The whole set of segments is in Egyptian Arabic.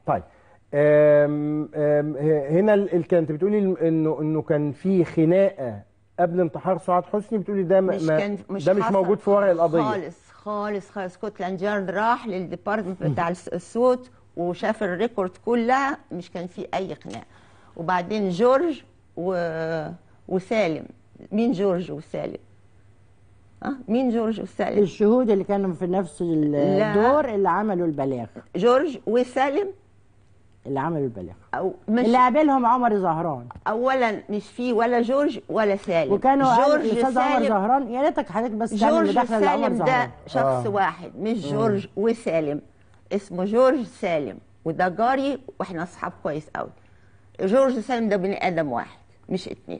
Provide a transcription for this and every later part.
طيب آم آم هنا ال- ال- كانت بتقولي انه انه كان في خناقه قبل انتحار سعاد حسني بتقولي ده ما مش ما- كان مش ده مش حصل موجود في ورق القضيه خالص خالص خالص سكوتلاند يارد راح للديبارتمنت بتاع الس- الصوت وشاف الريكورد كلها مش كان في اي خناقه وبعدين جورج و... وسالم مين جورج وسالم اه مين جورج وسالم الشهود اللي كانوا في نفس الدور اللي عملوا البلاغ جورج وسالم اللي عملوا البلاغ او مش اللي قابلهم عمر زهران اولا مش في ولا جورج ولا سالم وكانوا قال جورج الاستاذ عمر سالم زهران يا ريتك حضرتك بس تعمل جورج مداخله لعمر سالم ده زهران شخص آه. واحد مش جورج وسالم اسمه جورج سالم وده جاري واحنا اصحاب كويس قوي جورج سالم ده بني ادم واحد مش اتنين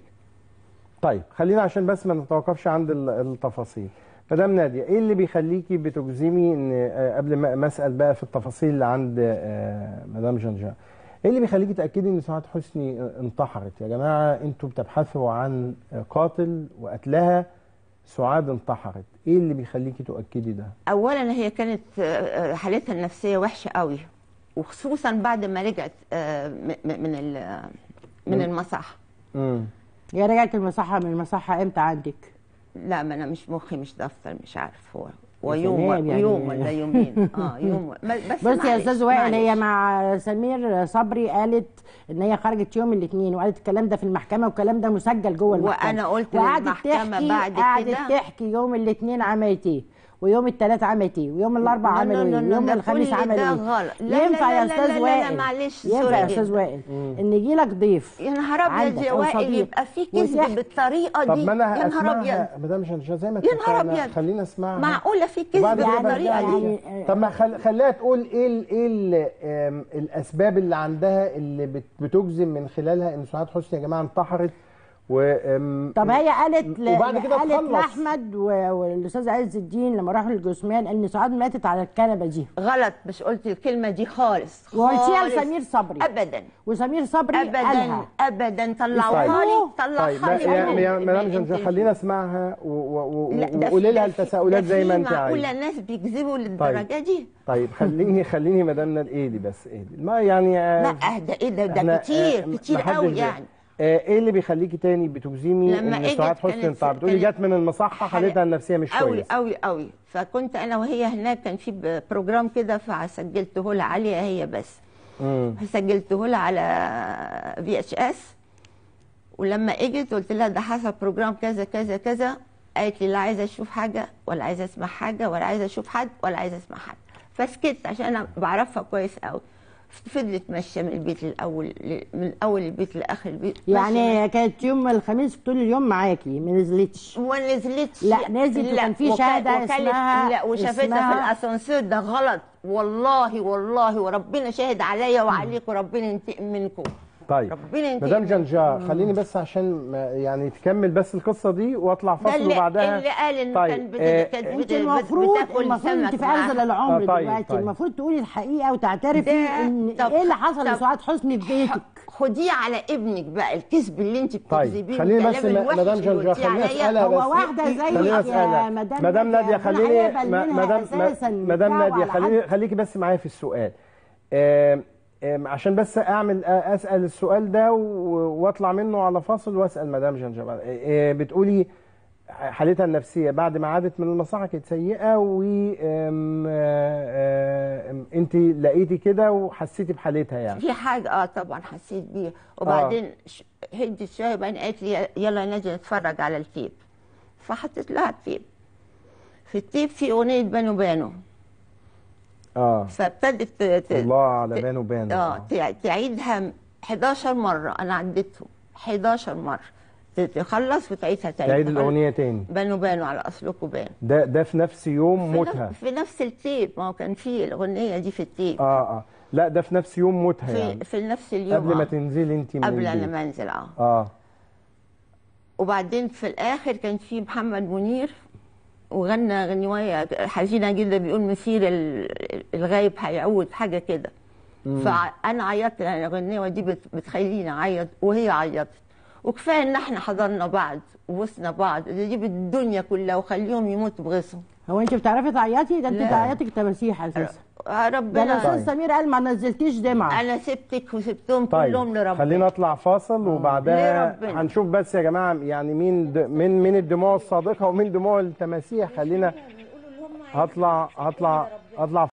طيب خلينا عشان بس ما نتوقفش عند ال- التفاصيل مدام ناديه ايه اللي بيخليكي بتجزمي ان آه، قبل ما ما اسال بقى في التفاصيل اللي عند آه، مدام جنجان ايه اللي بيخليكي تاكدي ان سعاد حسني آه، انتحرت يا جماعه انتوا بتبحثوا عن آه، قاتل وقتلها سعاد انتحرت ايه اللي بيخليكي تؤكدي ده اولا هي كانت آه، حالتها النفسيه وحشه قوي وخصوصا بعد ما رجعت آه، م- م- من ال- من المصح امم يا رجعت المصحه من المصحه امتى عندك؟ لا ما انا مش مخي مش دفتر مش عارف هو هو يا يوم سلام يعني. يوم ولا يومين اه يوم ما- بس بص يا معلش، استاذ وائل هي معلش. مع سمير صبري قالت ان هي خرجت يوم الاثنين وقالت الكلام ده في المحكمه والكلام ده مسجل جوه المحكمه وأنا قلت وقعدت للمحكمة تحكي بعد قعدت كده- تحكي يوم الاثنين عملت ايه ويوم الثلاث عملت ايه ويوم الاربع لا، عملوا لا، لا، ايه لا، ويوم ده الخميس كل عملوا ده ايه غلط. لا، لا، ينفع لا، يا لا، استاذ لا، لا، وائل معلش، ينفع سوري يا استاذ جدا. وائل ان يجي لك ضيف يا نهار ابيض عندك يا أو وائل صديق يبقى في كذب وتحكي. بالطريقه طب دي ما انا يا نهار ابيض اسمعها مدام جنجان زي ما يا نهار اتفقنا، أبيض. خلينا اسمعها معقوله في كذب وبعد كده بالطريقه برجع دي لك. يعني- طب ما خل... خليها تقول ايه ال... ايه ال... آم، الاسباب اللي عندها اللي بت... بتجزم من خلالها ان سعاد حسني يا جماعه انتحرت و آم، طب هي قالت ل... وبعد كده قالت تخلص. لاحمد و- والاستاذ عز الدين لما راحوا للجثمان ان سعاد ماتت على الكنبه دي غلط مش قلت الكلمه دي خالص وقلتيها خالص. لسمير صبري ابدا وسمير صبري ابدا قالها ابدا طلعوها طيب. لي طيب طلعها ما... لي يا... من- يا من مدام جنجان الانترفيو. خلينا اسمعها و... و... و... لا، ده وقولي في- لها ده في- التساؤلات ده زي في ما انت معقوله عايزه ناس بيكذبوا للدرجه دي طيب خليني خليني مدام ناد ايدي بس ايدي ما يعني آه، لا اهدى ايه ده إحنا، ده آه، كتير كتير محدش قوي بي- يعني آه، ايه اللي بيخليكي تاني بتجزمي لما ان إجت سعاد حسني كانت- انتحرت بتقولي كانت- جت من المصحه حالتها النفسيه مش قوي كويسه قوي قوي فكنت انا وهي هناك كان في ب- بروجرام كده فسجلته لها عليها هي بس مم. سجلته لها على في اتش اس ولما اجت قلت لها ده حصل بروجرام كذا كذا كذا قالت لي لا عايزه اشوف حاجه ولا عايزه اسمع حاجه ولا عايزه اشوف حد ولا عايزه اسمع حد فسكت عشان انا بعرفها كويس قوي فضلت ماشيه من البيت للاول ل- من اول البيت لاخر البيت ماشية- يعني كانت يوم الخميس طول اليوم معاكي ما نزلتش وما نزلتش لا، نزلت وكان في وكا- شهادة وكانت- اسمها- لا وشافتها اسمها- في الاسانسير ده غلط والله والله وربنا شاهد عليا وعليكم وربنا ينتقم منكم طيب ربنا ينتقم مدام منكم. جنجا خليني بس عشان ما- يعني تكمل بس القصه دي واطلع ده فاصل اللي, وبعدها اللي قال ان طيب، كان بت... آه، كانت انت بت... المفروض بتاكل المفروض انت سمك في ارذل معاها. العمر آه، طيب، دلوقتي طيب. المفروض تقولي الحقيقه وتعترفي ده- ان طب- ايه اللي حصل طب- لسعاد حسني في بيتك خديه على ابنك بقى الكذب اللي انت طيب بتكذبيه خليني بس والكلام م- الوحش مدام اللي جنجا قلتيه خليني عليا. اسالها هو بس واحدة زيك خليني يا اسالها مدام مدام نادية، ناديه أنا خليني هيقبل م- منها مدام أساساً مدام بتاعه ناديه على خليني حد. خليكي بس معايا في السؤال آم، آم، عشان بس اعمل آه، اسال السؤال ده و- واطلع منه على فاصل واسال مدام جنجا بعد. آه، آه، بتقولي حالتها النفسيه بعد ما عادت من المصحه كانت سيئه و آم، آه، آم، انت لقيتي كده وحسيتي بحالتها يعني في حاجه اه طبعا حسيت بيها وبعدين ش- هدت شويه وبعدين قالت لي يلا نجي نتفرج على التيب فحطيت لها التيب في التيب في اغنيه بانو بانو اه فابتدت ت- ت- الله على بانو بانو اه تع- تعيدها 11 مره انا عديتهم 11 مره ت- تخلص وتعيدها تاني تعيد تخلص. الاغنيه تاني بانو بانو على اصلكم بانو ده ده في نفس يوم في موتها نفس- في نفس التيب ما هو كان في الاغنيه دي في التيب اه اه لا ده في نفس يوم موتها في يعني في نفس اليوم قبل ما آه. تنزلي انت من قبل البيت. انا ما انزل اه اه وبعدين في الاخر كان في محمد منير وغنى غنيوية حزينة جدا بيقول مسير ال- الغايب هيعود حاجة كده فأنا عيطت لأن الغنيوة دي بت- بتخليني أعيط وهي عيطت وكفاية إن إحنا حضرنا بعض وبوسنا بعض دي بالدنيا كلها وخليهم يموتوا بغيظهم هو انت بتعرفي تعيطي ده انت لا. تعيطك تماسيح اساسا آه، ده ربنا الاستاذ طيب. سمير قال ما نزلتيش دمعه انا سبتك وسبتهم طيب كلهم لربنا خلينا نطلع فاصل وبعدها لربنا. هنشوف بس يا جماعه يعني مين د... من من الدموع الصادقه ومين دموع التماسيح خلينا هطلع هطلع هطلع